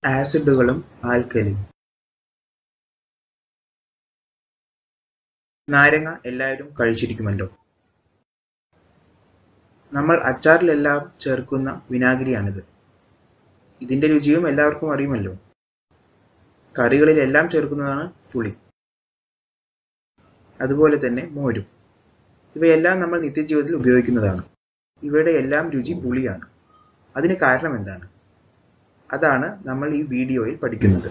ആസിഡുകളും alkali നാരങ്ങ എല്ലാവരും കഴിച്ചിരിക്കുമല്ലോ നമ്മൾ അച്ചാറിലെല്ലാം ചേർക്കുന്ന വിനാഗിരിയാണിത് ഇതിന്റെ രുചിയും എല്ലാവർക്കും അറിയുമല്ലോ കറികളിൽ എല്ലാം ചേർക്കുന്നതാണ് പുളി അതുപോലെ തന്നെ മോരും ഇവയെല്ലാം നമ്മൾ നിത്യജീവിതത്തിൽ ഉപയോഗിക്കുന്നതാണ് ഇവയുടെ എല്ലാം രുചി പുളിയാണ് അതിന് കാരണം എന്താണ് അതാണ് നമ്മൾ ഈ വീഡിയോയിൽ പഠിക്കുന്നത്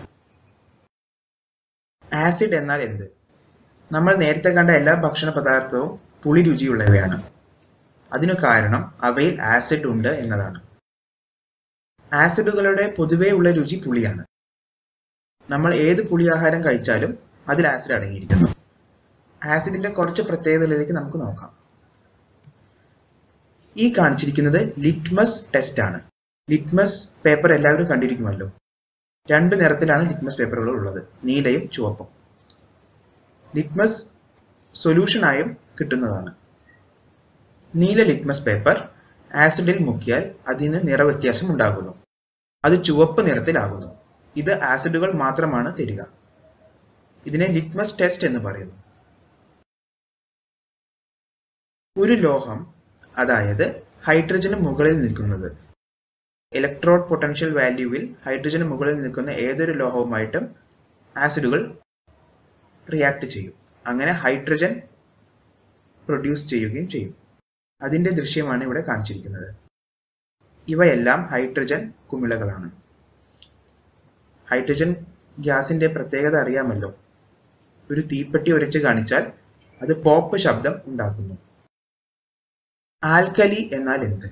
ആസിഡ് എന്നാൽ എന്ത് നമ്മൾ നേരത്തെ കണ്ട എല്ലാ ഭക്ഷണ പദാർത്ഥവും പുളി രുചിയുള്ളവയാണ് അതിനു കാരണം അവയിൽ ആസിഡ് ഉണ്ട് എന്നതാണ് ആസിഡുകളുടെ പൊതുവേ ഉള്ള രുചി പുളിയാണ് നമ്മൾ ഏത് പുളി ആഹാരം കഴിച്ചാലും അതിൽ ആസിഡ് അടങ്ങിയിരിക്കുന്നു ആസിഡിന്റെ കുറച്ച് പ്രത്യേകതകളിലേക്ക് നമുക്ക് നോക്കാം ഈ കാണിച്ചിരിക്കുന്നത് ലിറ്റ്മസ് ടെസ്റ്റ് ആണ് ലിറ്റ്മസ് പേപ്പർ എല്ലാവരും കണ്ടിരിക്കുമല്ലോ രണ്ട് നിറത്തിലാണ് ലിറ്റ്മസ് പേപ്പറുകൾ ഉള്ളത് നീലയും ചുവപ്പും ലിറ്റ്മസ് സൊല്യൂഷനായും കിട്ടുന്നതാണ് നീല ലിറ്റ്മസ് പേപ്പർ ആസിഡിൽ മുക്കിയാൽ അതിന് നിറവ്യത്യാസം ഉണ്ടാകുന്നു അത് ചുവപ്പ് നിറത്തിലാകുന്നു ഇത് ആസിഡുകൾ മാത്രമാണ് തരിക ഇതിനെ ലിറ്റ്മസ് ടെസ്റ്റ് എന്ന് പറയുന്നു ഒരു ലോഹം അതായത് ഹൈഡ്രജന് മുകളിൽ നിൽക്കുന്നത് ഇലക്ട്രോഡ് പൊട്ടൻഷ്യൽ വാല്യൂവിൽ ഹൈഡ്രജന് മുകളിൽ നിൽക്കുന്ന ഏതൊരു ലോഹവുമായിട്ടും ആസിഡുകൾ റിയാക്ട് ചെയ്യും അങ്ങനെ ഹൈഡ്രജൻ പ്രൊഡ്യൂസ് ചെയ്യുകയും ചെയ്യും അതിന്റെ ദൃശ്യമാണ് ഇവിടെ കാണിച്ചിരിക്കുന്നത് ഇവയെല്ലാം ഹൈഡ്രജൻ കുമിളകളാണ് ഹൈഡ്രജൻ ഗ്യാസിന്റെ പ്രത്യേകത അറിയാമല്ലോ ഒരു തീപ്പെട്ടി ഉരച്ച് കാണിച്ചാൽ അത് പോപ്പ് ശബ്ദം ഉണ്ടാക്കുന്നു ആൽക്കലി എന്നാൽ എന്ത്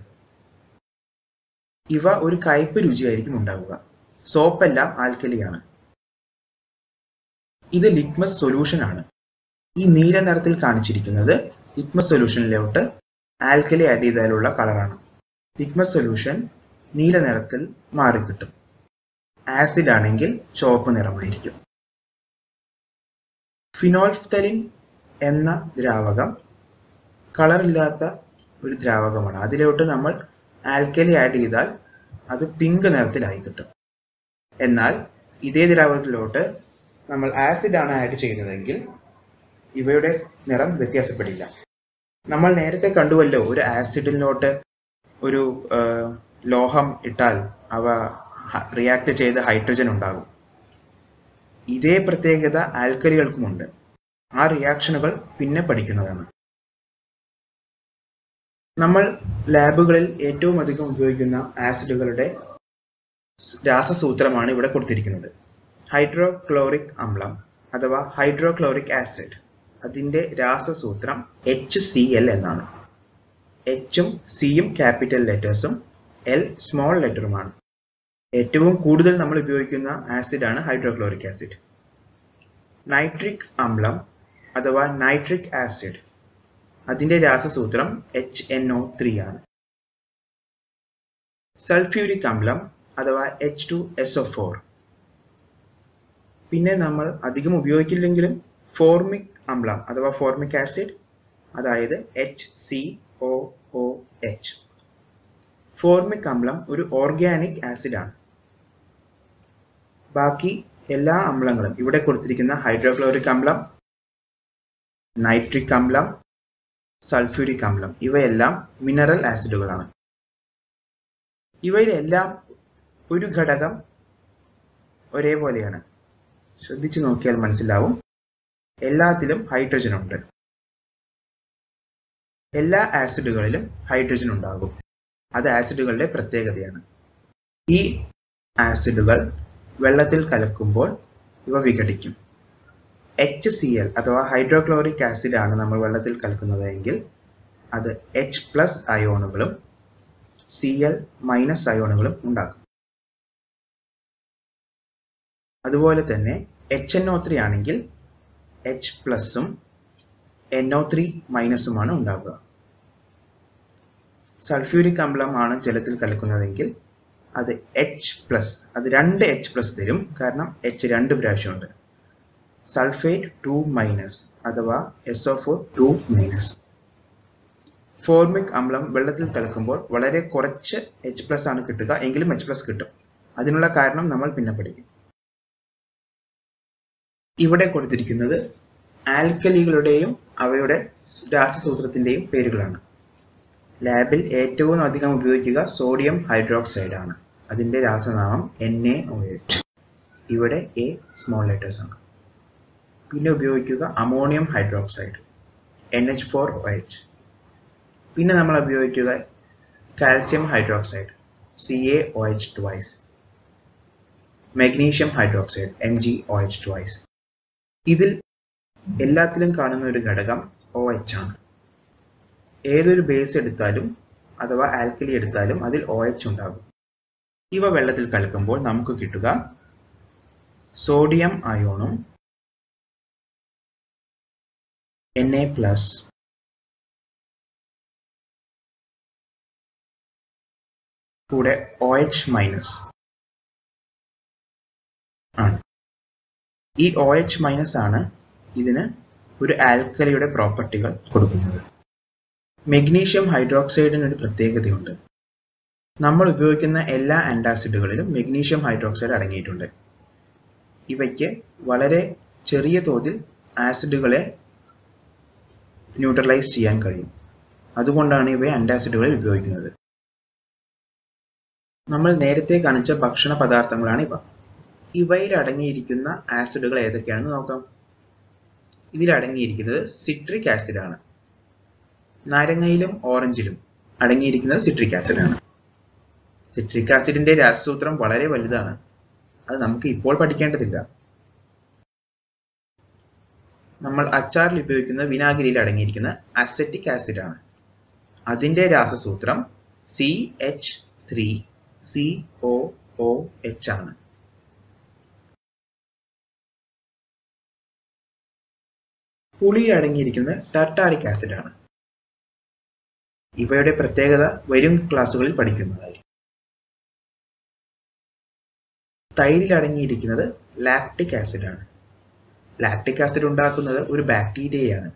ഇവ ഒരു കയ്പ് രുചിയായിരിക്കും ഉണ്ടാവുക സോപ്പെല്ലാം ആൽക്കലിയാണ് ഇത് ലിറ്റ്മസ് സൊല്യൂഷൻ ആണ് ഈ നീല നിറത്തിൽ കാണിച്ചിരിക്കുന്നത് ലിറ്റ്മസ് സൊല്യൂഷനിലോട്ട് ആൽക്കലി ആഡ് ചെയ്താലുള്ള കളറാണ് ലിറ്റ്മസ് സൊല്യൂഷൻ നീല നിറത്തിൽ മാറിക്കിട്ടും ആസിഡ് ആണെങ്കിൽ ചുവപ്പ് നിറമായിരിക്കും ഫിനോൾഫ്തലിൻ എന്ന ദ്രാവകം കളറില്ലാത്ത ഒരു ദ്രാവകമാണ് അതിലോട്ട് നമ്മൾ ആൽക്കലി ആഡ് ചെയ്താൽ അത് പിങ്ക് നിറത്തിലായി കിട്ടും എന്നാൽ ഇതേ ദ്രാവകത്തിലോട്ട് നമ്മൾ ആസിഡ് ആണ് ആഡ് ചെയ്യുന്നതെങ്കിൽ ഇവയുടെ നിറം വ്യത്യാസപ്പെടില്ല നമ്മൾ നേരത്തെ കണ്ടുവല്ലോ ഒരു ആസിഡിലോട്ട് ഒരു ലോഹം ഇട്ടാൽ അവ റിയാക്ട് ചെയ്ത് ഹൈഡ്രജൻ ഉണ്ടാകും ഇതേ പ്രത്യേകത ആൽക്കലികൾക്കുമുണ്ട് ആ റിയാക്ഷനുകൾ പിന്നെ പഠിക്കുന്നതാണ് നമ്മൾ ലാബുകളിൽ ഏറ്റവും അധികം ഉപയോഗിക്കുന്ന ആസിഡുകളുടെ രാസസൂത്രമാണ് ഇവിടെ കൊടുത്തിരിക്കുന്നത് ഹൈഡ്രോക്ലോറിക് അമ്ലം അഥവാ ഹൈഡ്രോക്ലോറിക് ആസിഡ് അതിന്റെ രാസസൂത്രം എച്ച് സി എൽ എന്നാണ് എച്ചും സിയും ക്യാപിറ്റൽ ലെറ്റേഴ്സും എൽ സ്മോൾ ലെറ്ററുമാണ് ഏറ്റവും കൂടുതൽ നമ്മൾ ഉപയോഗിക്കുന്ന ആസിഡാണ് ഹൈഡ്രോക്ലോറിക് ആസിഡ് നൈട്രിക് അമ്ലം അഥവാ നൈട്രിക് ആസിഡ് അതിന്റെ രാസസൂത്രം എച്ച് എൻ ഒ ത്രീ ആണ് സൾഫ്യൂരിക് അമ്ലം അഥവാ H two S O four പിന്നെ നമ്മൾ അധികം ഉപയോഗിക്കില്ലെങ്കിലും ഫോർമിക് അമ്ലം അഥവാ ഫോർമിക് ആസിഡ് അതായത് H C O O H formic അമ്ലം ഒരു ഓർഗാനിക് ആസിഡ് ആണ് ബാക്കി എല്ലാ അമ്ലങ്ങളും ഇവിടെ കൊടുത്തിരിക്കുന്ന ഹൈഡ്രോക്ലോറിക് അമ്ലം നൈട്രിക് അമ്ലം സൾഫ്യൂരിക് അമ്ലം ഇവയെല്ലാം മിനറൽ ആസിഡുകളാണ് ഇവയിലെല്ലാം ഒരു ഘടകം ഒരേപോലെയാണ് ശ്രദ്ധിച്ചു നോക്കിയാൽ മനസ്സിലാവും എല്ലാത്തിലും ഹൈഡ്രജൻ ഉണ്ട് എല്ലാ ആസിഡുകളിലും ഹൈഡ്രജൻ ഉണ്ടാകും അത് ആസിഡുകളുടെ പ്രത്യേകതയാണ് ഈ ആസിഡുകൾ വെള്ളത്തിൽ കലക്കുമ്പോൾ ഇവ വിഘടിക്കും എച്ച് സി എൽ അഥവാ ഹൈഡ്രോക്ലോറിക് ആസിഡ് ആണ് നമ്മൾ വെള്ളത്തിൽ കലക്കുന്നതെങ്കിൽ അത് എച്ച് പ്ലസ് അയോണുകളും സി എൽ മൈനസ് അയോണുകളും ഉണ്ടാക്കും അതുപോലെ തന്നെ എച്ച് എൻ ഒ ത്രീ ആണെങ്കിൽ എച്ച് പ്ലസും എൻ ഒ ത്രീ മൈനസുമാണ് ഉണ്ടാവുക സൾഫ്യൂരിക് അമ്ലമാണ് ജലത്തിൽ കലക്കുന്നതെങ്കിൽ അത് എച്ച് പ്ലസ് അത് രണ്ട് എച്ച് പ്ലസ് തരും കാരണം എച്ച് രണ്ട് പ്രാവശ്യമുണ്ട് സൾഫേറ്റ് ടു മൈനസ് അഥവാ S O four two minus formic അമ്ലം വെള്ളത്തിൽ കലക്കുമ്പോൾ വളരെ കുറച്ച് എച്ച് പ്ലസ് ആണ് കിട്ടുക എങ്കിലും എച്ച് പ്ലസ് കിട്ടും അതിനുള്ള കാരണം നമ്മൾ പിന്നെ പഠിക്കും ഇവിടെ കൊടുത്തിരിക്കുന്നത് ആൽക്കലികളുടെയും അവയുടെ രാസസൂത്രത്തിന്റെയും പേരുകളാണ് ലാബിൽ ഏറ്റവും അധികം ഉപയോഗിക്കുക സോഡിയം ഹൈഡ്രോക്സൈഡ് ആണ് അതിന്റെ രാസനാമം എൻ എ ഒ എച്ച് ഇവിടെ എ സ്മോൾ ലെറ്റേഴ്സ് ആണ് പിന്നെ ഉപയോഗിക്കുക ammonium hydroxide N H four O H പിന്നെ നമ്മൾ ഉപയോഗിക്കുക calcium hydroxide C A O H twice magnesium hydroxide M G O H twice ഇതിൽ എല്ലാത്തിലും കാണുന്ന ഒരു ഘടകം ഒ എച്ച് ആണ് ഏതൊരു ബേസ് എടുത്താലും അഥവാ ആൽക്കലി എടുത്താലും അതിൽ ഒ എച്ച് ഉണ്ടാകും ഇവ വെള്ളത്തിൽ കലക്കുമ്പോൾ നമുക്ക് കിട്ടുക സോഡിയം അയോണും എൻ എ പ്ലസ് കൂടെ ഒ എച്ച് മൈനസ് ആണ് ഈ ഒ എച്ച് മൈനസ് ആണ് ഇതിന് ഒരു ആൽക്കലിയുടെ പ്രോപ്പർട്ടികൾ കൊടുക്കുന്നത് മെഗ്നീഷ്യം ഹൈഡ്രോക്സൈഡിന് ഒരു പ്രത്യേകതയുണ്ട് നമ്മൾ ഉപയോഗിക്കുന്ന എല്ലാ ആൻറ്റാസിഡുകളിലും മെഗ്നീഷ്യം ഹൈഡ്രോക്സൈഡ് അടങ്ങിയിട്ടുണ്ട് ഇവയ്ക്ക് വളരെ ചെറിയ തോതിൽ ആസിഡുകളെ ന്യൂട്രലൈസ് ചെയ്യാൻ കഴിയും അതുകൊണ്ടാണ് ഇവയെ ആൻറ്റാസിഡുകളിൽ ഉപയോഗിക്കുന്നത് നമ്മൾ നേരത്തെ കാണിച്ച ഭക്ഷണ പദാർത്ഥങ്ങളാണ് ഇവ ഇവയിൽ അടങ്ങിയിരിക്കുന്ന ആസിഡുകൾ ഏതൊക്കെയാണെന്ന് നോക്കാം ഇതിൽ അടങ്ങിയിരിക്കുന്നത് സിട്രിക് ആസിഡ് ആണ് നാരങ്ങയിലും ഓറഞ്ചിലും അടങ്ങിയിരിക്കുന്നത് സിട്രിക് ആസിഡ് ആണ് സിട്രിക് ആസിഡിന്റെ രാസസൂത്രം വളരെ വലുതാണ് അത് നമുക്ക് ഇപ്പോൾ പഠിക്കേണ്ടതില്ല നമ്മൾ അച്ചാറിൽ ഉപയോഗിക്കുന്ന വിനാഗിരിയിൽ അടങ്ങിയിരിക്കുന്ന അസറ്റിക് ആസിഡ് ആണ് അതിന്റെ രാസസൂത്രം C H three C O O H ആണ് പുളിയിൽ അടങ്ങിയിരിക്കുന്നത് ടാർട്ടാറിക് ആസിഡ് ആണ് ഇവയുടെ പ്രത്യേകത വരും ക്ലാസ്സുകളിൽ പഠിക്കുന്നതായിരിക്കും തൈരിൽ അടങ്ങിയിരിക്കുന്നത് ലാക്ടിക് ആസിഡ് ആണ് ലാക്ടിക് ആസിഡ് ഉണ്ടാക്കുന്നത് ഒരു ബാക്ടീരിയയാണ്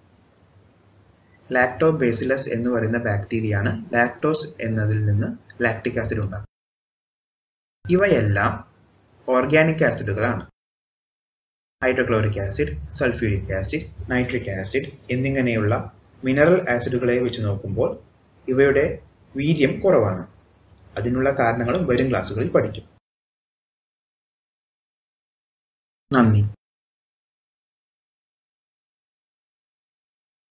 ലാക്ടോ ബേസിലസ് എന്ന് പറയുന്ന ബാക്ടീരിയയാണ് ലാക്ടോസ് എന്നതിൽ നിന്ന് ലാക്ടിക് ആസിഡ് ഉണ്ടാക്കുന്നത് ഇവയെല്ലാം ഓർഗാനിക് ആസിഡുകളാണ് hydrochloric acid sulphuric acid nitric acid എന്നിങ്ങനെയുള്ള മിനറൽ ആസിഡുകളെ വെച്ച് നോക്കുമ്പോൾ ഇവയുടെ വീര്യം കുറവാണ് അതിനുള്ള കാരണങ്ങളും വരും ക്ലാസ്സുകളിൽ പഠിക്കും നന്ദി